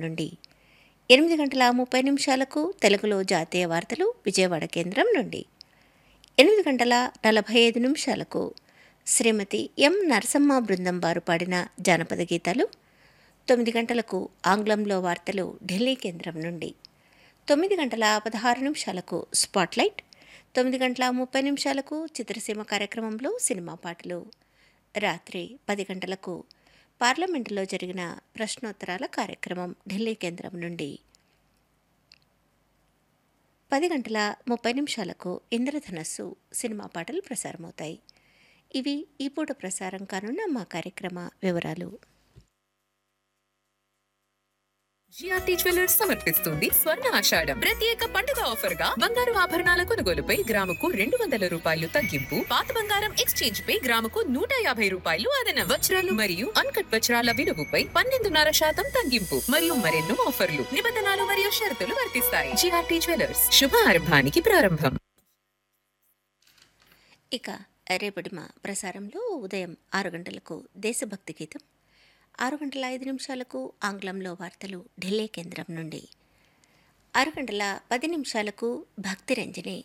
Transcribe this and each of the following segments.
నుండి ఎనిమిది గంటల ముప్పై నిమిషాలకు తెలుగులో జాతీయ వార్తలు విజయవాడ కేంద్రం నుండి ఎనిమిది గంటల నలభై ఐదు నిమిషాలకు శ్రీమతి ఎం నరసమ్మ బృందం వారు పాడిన జానపద గీతాలు తొమ్మిది గంటలకు ఆంగ్లంలో వార్తలు ఢిల్లీ కేంద్రం నుండి తొమ్మిది గంటల పదహారు నిమిషాలకు స్పాట్లైట్ తొమ్మిది గంటల ముప్పై నిమిషాలకు చిత్రసీమ కార్యక్రమంలో సినిమా పాటలు రాత్రి పది గంటలకు పార్లమెంటులో జరిగిన ప్రశ్నోత్తరాల కార్యక్రమం ఢిల్లీ కేంద్రం నుండి పది గంటల ముప్పై నిమిషాలకు ఇంద్రధనస్సు సినిమా పాటలు ప్రసారమవుతాయి ఇవి ఈ పూట ప్రసారం కానున్న మా కార్యక్రమ వివరాలు జిఆర్టీ జ్యువెలర్స్ సమర్పిస్తుంది స్వర్ణ ఆషాఢం ప్రత్యేక పండుగ ఆఫర్ గా బంగారు ఆభరణాల కొనుగోలుపై గ్రాముకు రెండు వందల రూపాయలు తగ్గింపు పాత బంగారం ఎక్స్చేంజ్ పై గ్రాముకు నూట యాభై రూపాయలు అదనం వజ్రాలు మరియు అన్కట్ వజ్రాల విలువపై పన్నెండున్నర శాతం తగ్గింపు మరియు మరెన్నో ఆఫర్లు నిబంధనలు మరియు షరతులు వర్తిస్తాయి జిఆర్టీ జ్యువెలర్స్ శుభారంభానికి ప్రారంభం ఇక రేపటి మా ప్రసారంలో ఉదయం ఆరు గంటలకు దేశభక్తి గీతం ఆరు గంటల ఐదు నిమిషాలకు ఆంగ్లంలో వార్తలు ఢిల్లీ కేంద్రం నుండి ఆరు గంటల పది నిమిషాలకు భక్తి రంజని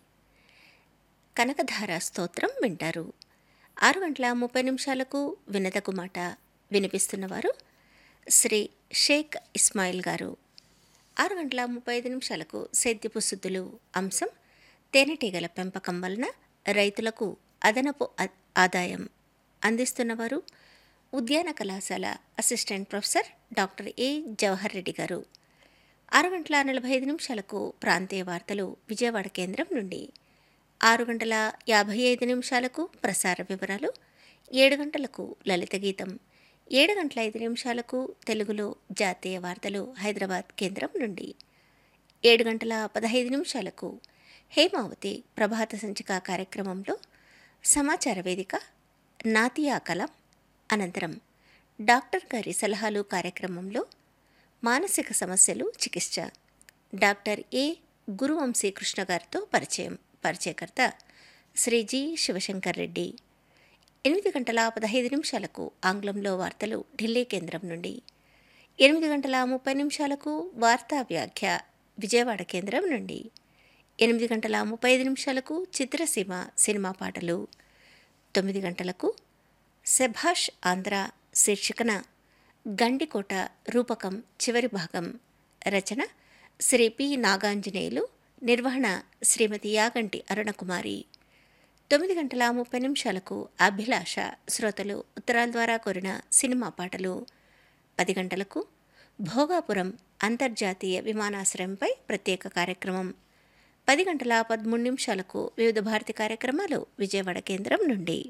కనకధార స్తోత్రం వింటారు ఆరు గంటల ముప్పై నిమిషాలకు వినదకు మాట వినిపిస్తున్నవారు శ్రీ షేక్ ఇస్మాయిల్ గారు ఆరు గంటల ముప్పై ఐదు నిమిషాలకు సేద్యపు శుద్ధులు అంశం తేనెటీగల పెంపకం వలన రైతులకు అదనపు ఆ- ఆదాయం అందిస్తున్నవారు ఉద్యాన కళాశాల assistant professor doctor A Jawahar Reddy garu ఆరు గంటల నలభై ఐదు నిమిషాలకు ప్రాంతీయ వార్తలు విజయవాడ కేంద్రం నుండి ఆరు గంటల యాభై ఐదు నిమిషాలకు ప్రసార వివరాలు ఏడు గంటలకు లలిత గీతం ఏడు గంటల ఐదు నిమిషాలకు తెలుగులో జాతీయ వార్తలు హైదరాబాద్ కేంద్రం నుండి ఏడు గంటల పదహైదు నిమిషాలకు హేమావతి ప్రభాత సంచిక కార్యక్రమంలో సమాచార వేదిక నాతియా కలం అనంతరం డాక్టర్ గారి సలహాలు కార్యక్రమంలో మానసిక సమస్యలు చికిత్స డాక్టర్ ఏ గురువంశీ కృష్ణ గారితో పరిచయం పరిచయకర్త శ్రీ జి శివశంకర్ రెడ్డి ఎనిమిది గంటల పదహైదు నిమిషాలకు ఆంగ్లంలో వార్తలు ఢిల్లీ కేంద్రం నుండి ఎనిమిది గంటల ముప్పై నిమిషాలకు వార్తా వ్యాఖ్య విజయవాడ కేంద్రం నుండి ఎనిమిది గంటల ముప్పై ఐదు నిమిషాలకు చిత్రసీమ సినిమా పాటలు తొమ్మిది గంటలకు శభాష్ ఆంధ్ర శీర్షికన గండికోట రూపకం చివరి భాగం రచన శ్రీ పి నాగాంజనేయులు నిర్వహణ శ్రీమతి యాగంటి అరుణకుమారి తొమ్మిది గంటల ముప్పై నిమిషాలకు అభిలాష శ్రోతలు ఉత్తరాల ద్వారా కోరిన సినిమా పాటలు పది గంటలకు భోగాపురం అంతర్జాతీయ విమానాశ్రయంపై ప్రత్యేక కార్యక్రమం పది గంటల పదమూడు నిమిషాలకు వివిధ భారతి కార్యక్రమాలు విజయవాడ కేంద్రం నుండి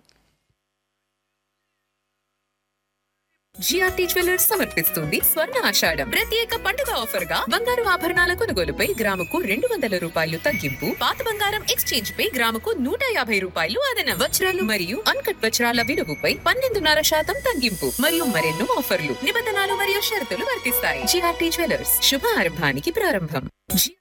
జిఆర్టీ జ్యువెలర్స్ సమర్పిస్తుంది స్వర్ణ ఆషాఢం ప్రత్యేక పండుగ ఆఫర్ గా బంగారు ఆభరణాల కొనుగోలుపై గ్రాముకు రెండు వందల రూపాయలు తగ్గింపు పాత బంగారం ఎక్స్చేంజ్ పై గ్రాముకు నూట యాభై రూపాయలు అదనం వజ్రాలు మరియు అన్కట్ వజ్రాల విలువపై పన్నెండున్నర శాతం తగ్గింపు మరియు మరెన్నో ఆఫర్లు నిబంధనలు మరియు షరతులు వర్తిస్తాయి జిఆర్టీ జ్యువెలర్స్ శుభారంభానికి ప్రారంభం జి-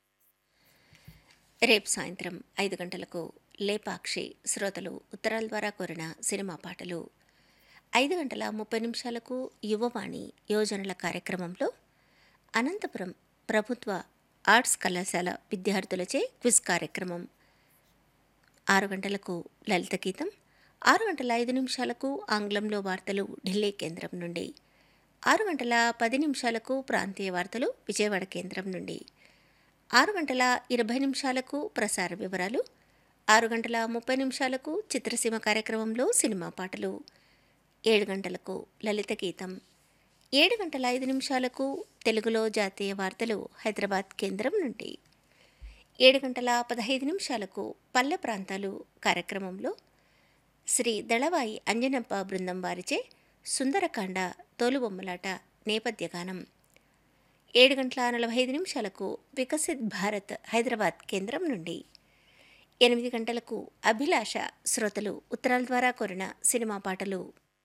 రేపు సాయంత్రం ఐదు గంటలకు లేపాక్షి శ్రోతలు ఉత్తరాల ద్వారా కోరిన సినిమా పాటలు ఐదు గంటల ముప్పై నిమిషాలకు యువవాణి యోజనల కార్యక్రమంలో అనంతపురం ప్రభుత్వ ఆర్ట్స్ కళాశాల విద్యార్థులచే క్విజ్ కార్యక్రమం ఆరు గంటలకు లలిత గీతం ఆరు గంటల ఐదు నిమిషాలకు ఆంగ్లంలో వార్తలు ఢిల్లీ కేంద్రం నుండి ఆరు గంటల పది నిమిషాలకు ప్రాంతీయ వార్తలు విజయవాడ కేంద్రం నుండి ఆరు గంటల ఇరవై నిమిషాలకు ప్రసార వివరాలు ఆరు గంటల ముప్పై నిమిషాలకు చిత్రసీమ కార్యక్రమంలో సినిమా పాటలు ఏడు గంటలకు లలిత గీతం ఏడు గంటల ఐదు నిమిషాలకు తెలుగులో జాతీయ వార్తలు హైదరాబాద్ కేంద్రం నుండి ఏడు గంటల పదహైదు నిమిషాలకు పల్లె ప్రాంతాలు కార్యక్రమంలో శ్రీ దళవాయి అంజనప్ప బృందం వారిచే సుందరకాండ తోలుబొమ్మలాట నేపథ్య గానం ఏడు గంటల నలభై ఐదు నిమిషాలకు వికసిత్ భారత్ హైదరాబాద్ కేంద్రం నుండి ఎనిమిది గంటలకు అభిలాష శ్రోతలు ఉత్తరాల ద్వారా కోరిన సినిమా పాటలు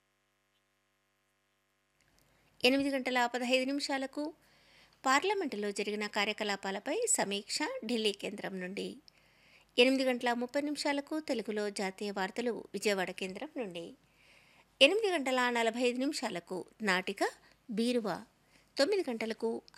ఎనిమిది గంటల పదహైదు నిమిషాలకు పార్లమెంటులో జరిగిన కార్యకలాపాలపై సమీక్ష ఢిల్లీ కేంద్రం నుండి ఎనిమిది గంటల ముప్పై నిమిషాలకు తెలుగులో జాతీయ వార్తలు విజయవాడ కేంద్రం నుండి ఎనిమిది గంటల నలభై ఐదు నిమిషాలకు నాటిక బీరువా తొమ్మిది గంటలకు